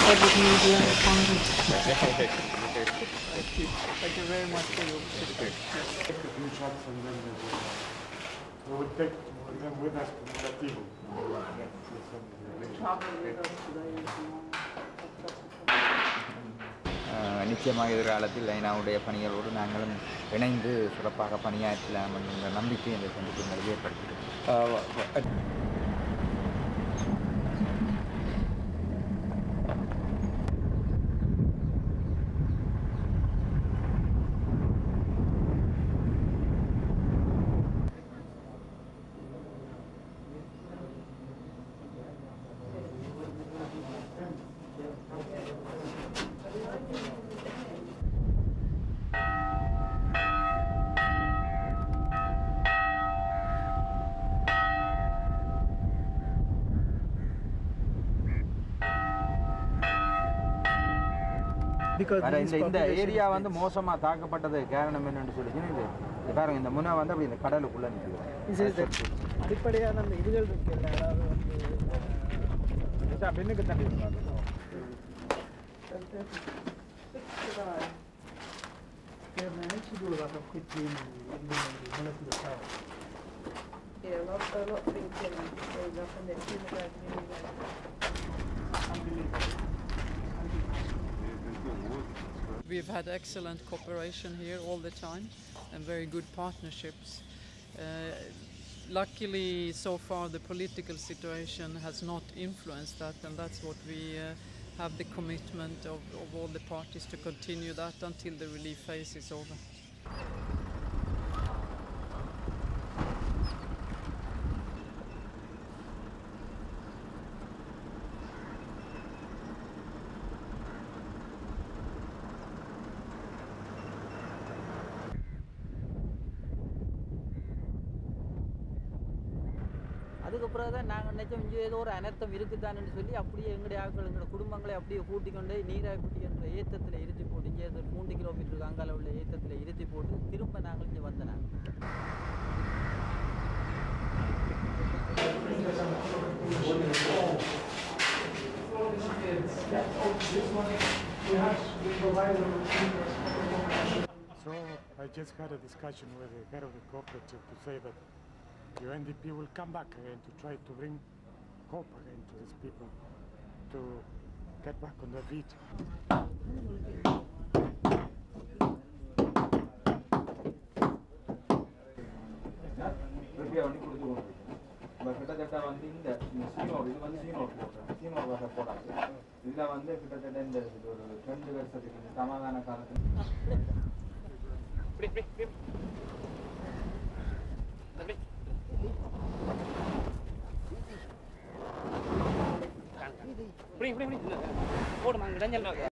public media content. Thank you very much for your visit. Take a few shots and then we will, we will take them with us to Negativo. Travel with us today and tomorrow. அஹ் நிச்சயமாக எதிர்காலத்தில் ஐநாவுடைய பணிகளோடு நாங்களும் இணைந்து சிறப்பாக பணியாற்றலாம் என்ற நம்பிக்கை இந்த சந்திப்பு எங்களுக்கு ஏற்படுத்துகிறது Because வேற these இந்த இந்த population ஏரியா is வந்து மோசமா தாக்கப்பட்டது காரணம் என்னன்னு சொல்லிச்சுன்னா இது இது பாருங்க இந்த முனை வந்து அப்படி இந்த கடலுக்குள்ள நிற்குது This is the அடிப்படையான அந்த இதுகள் இருக்குல்ல அதாவது வந்து பெண்ணுக்கு தண்ணி they have managed to do a lot of quick cleaning in the molecular power. Yeah, a lot, a lot of things going going up and they're doing that We've had excellent cooperation here all the time and very good partnerships. Uh, luckily, so far, the political situation has not influenced that, and that's what we uh, have the commitment of, of all the parties to continue that until the relief phase is over. அதுக்கப்புறம் தான் நாங்கள் நினைச்சோம் இங்கே ஏதோ ஒரு அனர்த்தம் இருக்குதான்னு சொல்லி அப்படியே எங்களுடைய ஆட்கள் எங்களோட குடும்பங்களை அப்படியே கூட்டி கொண்டு நீராக்குட்டி என்ற ஏத்தத்தில் இருத்தி போட்டு இங்கே ஒரு மூன்று கிலோமீட்டருக்கு அங்கால உள்ள ஏத்தத்தில் இருத்தி போட்டு திரும்ப நாங்கள் இங்கே வந்த நாங்கள் So I just had a discussion with the head of the cooperative to say that the UNDP will come back again to try to bring hope again to these people to get back on their feet. Repair பண்ணி கொடுத்துருவோம் இப்போ கிட்டத்தட்ட வந்து இந்த இந்த சீனோடு இது வந்து சீனோடு போடுறேன் சீனோ வகை போடாது இதில் வந்து கிட்டத்தட்ட இந்த இது ஒரு ரெண்டு வருஷத்துக்கு இந்த சமாதான காலத்துக்கு இப்படி இப்படி இப்படி போடுமா இடைஞ்சல்